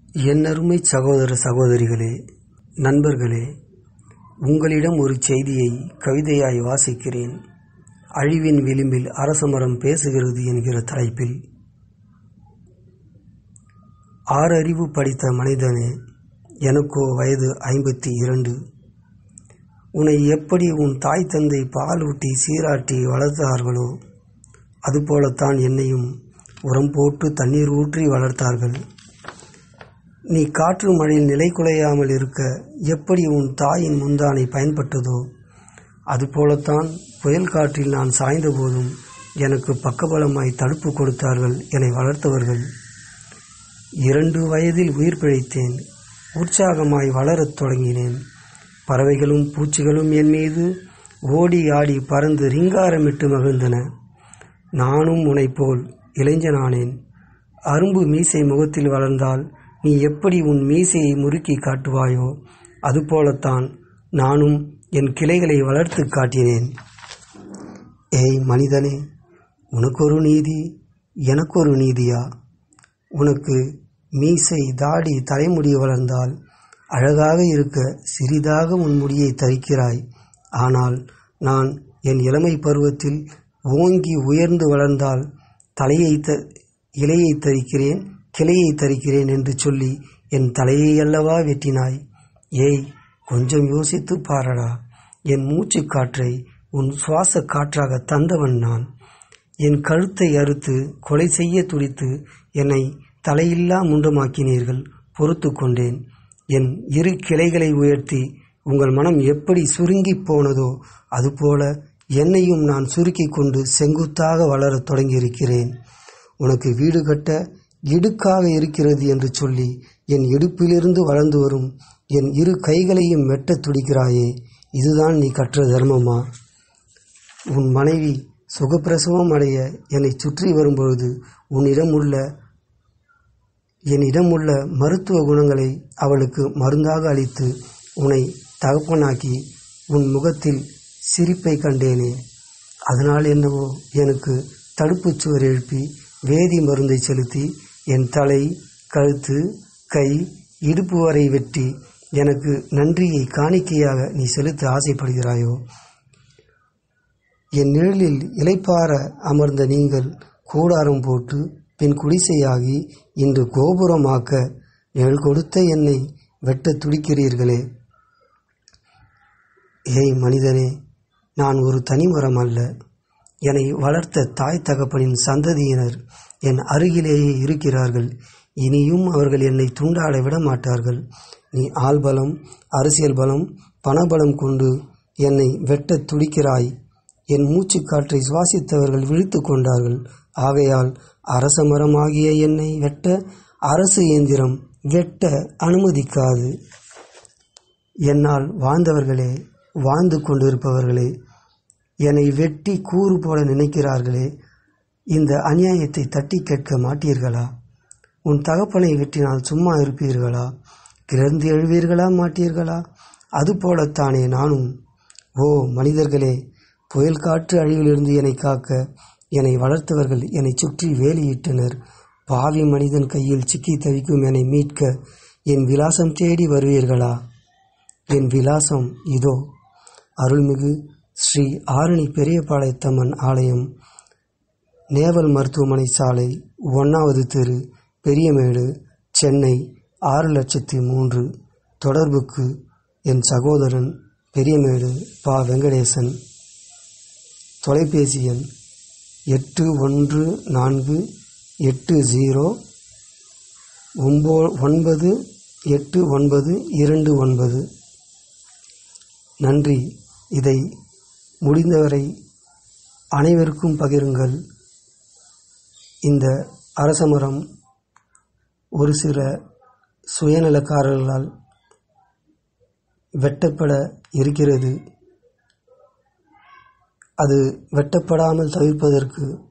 என்னருமை சகோதர சகோதரிகளே நண்பர்களே உங்களிடம் ஒரு செய்தியை கவிதையாய் வாசிக்கிறேன் அழிவின் விளிம்பில் அரசமரம் பேசுகிறது என்கிற தலைப்பில் ஆறறிவு படித்த மனிதனே எனக்கோ வயது ஐம்பத்தி இரண்டு உன்னை எப்படி உன் தாய் தந்தை பாலூட்டி சீராட்டி வளர்த்தார்களோ அதுபோலத்தான் என்னையும் உரம் போட்டு தண்ணீர் ஊற்றி வளர்த்தார்கள் நீ காற்று மழையில் நிலை குலையாமல் இருக்க எப்படி உன் தாயின் முந்தானை பயன்பட்டதோ அதுபோலத்தான் புயல் காற்றில் நான் சாய்ந்த போதும் எனக்கு பக்கபலமாய் தடுப்பு கொடுத்தார்கள் என்னை வளர்த்தவர்கள் இரண்டு வயதில் உயிர் பிழைத்தேன் உற்சாகமாய் வளரத் தொடங்கினேன் பறவைகளும் பூச்சிகளும் என் மீது ஓடி ஆடி பறந்து ரிங்காரமிட்டு மகிழ்ந்தன நானும் உனைப்போல் இளைஞனானேன் அரும்பு மீசை முகத்தில் வளர்ந்தால் நீ எப்படி உன் மீசையை முறுக்கி காட்டுவாயோ அதுபோலத்தான் நானும் என் கிளைகளை வளர்த்து காட்டினேன் ஏய் மனிதனே உனக்கொரு நீதி எனக்கொரு நீதியா உனக்கு மீசை தாடி தலைமுடி வளர்ந்தால் அழகாக இருக்க சிறிதாக உன் முடியை தரிக்கிறாய் ஆனால் நான் என் இளமை பருவத்தில் ஓங்கி உயர்ந்து வளர்ந்தால் தலையை த இலையை தரிக்கிறேன் கிளையை தரிக்கிறேன் என்று சொல்லி என் தலையை அல்லவா வெட்டினாய் ஏய் கொஞ்சம் யோசித்து பாரடா என் மூச்சு காற்றை உன் சுவாச காற்றாக தந்தவன் நான் என் கழுத்தை அறுத்து கொலை செய்ய துடித்து என்னை தலையில்லா முண்டமாக்கினீர்கள் பொறுத்து கொண்டேன் என் இரு கிளைகளை உயர்த்தி உங்கள் மனம் எப்படி சுருங்கி போனதோ அதுபோல என்னையும் நான் சுருக்கி கொண்டு செங்குத்தாக வளரத் தொடங்கியிருக்கிறேன் உனக்கு வீடு கட்ட இடுக்காக இருக்கிறது என்று சொல்லி என் இடுப்பிலிருந்து வளர்ந்து வரும் என் இரு கைகளையும் வெட்டத் துடிக்கிறாயே இதுதான் நீ கற்ற தர்மமா உன் மனைவி சுகப்பிரசவம் அடைய என்னை சுற்றி வரும்பொழுது உன்னிடம் உள்ள என்னிடம் உள்ள மருத்துவ குணங்களை அவளுக்கு மருந்தாக அளித்து உன்னை தகப்பனாக்கி உன் முகத்தில் சிரிப்பை கண்டேனே அதனால் என்னவோ எனக்கு தடுப்புச் சுவர் எழுப்பி வேதி மருந்தை செலுத்தி என் தலை கழுத்து கை இடுப்பு வரை வெட்டி எனக்கு நன்றியை காணிக்கையாக நீ செலுத்த ஆசைப்படுகிறாயோ என் நிழலில் இலைப்பார அமர்ந்த நீங்கள் கூடாரம் போட்டு பின் குடிசையாகி இன்று கோபுரமாக்க நிழல் கொடுத்த என்னை வெட்ட துடிக்கிறீர்களே ஏய் மனிதனே நான் ஒரு தனிமரம் அல்ல என்னை வளர்த்த தாய் தகப்பனின் சந்ததியினர் என் அருகிலேயே இருக்கிறார்கள் இனியும் அவர்கள் என்னை துண்டாட விட மாட்டார்கள் நீ ஆள்பலம் அரசியல் பலம் பணபலம் கொண்டு என்னை வெட்ட துடிக்கிறாய் என் மூச்சு காற்றை சுவாசித்தவர்கள் விழித்து கொண்டார்கள் ஆகையால் அரச மரமாகிய என்னை வெட்ட அரசு இயந்திரம் வெட்ட அனுமதிக்காது என்னால் வாழ்ந்தவர்களே வாழ்ந்து கொண்டிருப்பவர்களே என்னை வெட்டி கூறு போல நினைக்கிறார்களே இந்த அநியாயத்தை தட்டி கேட்க மாட்டீர்களா உன் தகப்பனை வெட்டினால் சும்மா இருப்பீர்களா கிளர்ந்து எழுவீர்களா மாட்டீர்களா அதுபோலத்தானே நானும் ஓ மனிதர்களே புயல் காற்று அழிவிலிருந்து என்னை காக்க என்னை வளர்த்தவர்கள் என்னை சுற்றி வேலியிட்டனர் பாவி மனிதன் கையில் சிக்கி தவிக்கும் என்னை மீட்க என் விலாசம் தேடி வருவீர்களா என் விலாசம் இதோ அருள்மிகு ஸ்ரீ ஆரணி பெரியபாளையத்தம்மன் ஆலயம் நேவல் மருத்துவமனை சாலை ஒன்றாவது தெரு பெரியமேடு சென்னை ஆறு லட்சத்தி மூன்று தொடர்புக்கு என் சகோதரன் பெரியமேடு பா வெங்கடேசன் தொலைபேசி எண் எட்டு ஒன்று நான்கு எட்டு ஜீரோ ஒம்போ ஒன்பது எட்டு ஒன்பது இரண்டு ஒன்பது நன்றி இதை முடிந்தவரை அனைவருக்கும் பகிருங்கள் இந்த அரசமரம் ஒரு சில சுயநலக்காரர்களால் வெட்டப்பட இருக்கிறது அது வெட்டப்படாமல் தவிர்ப்பதற்கு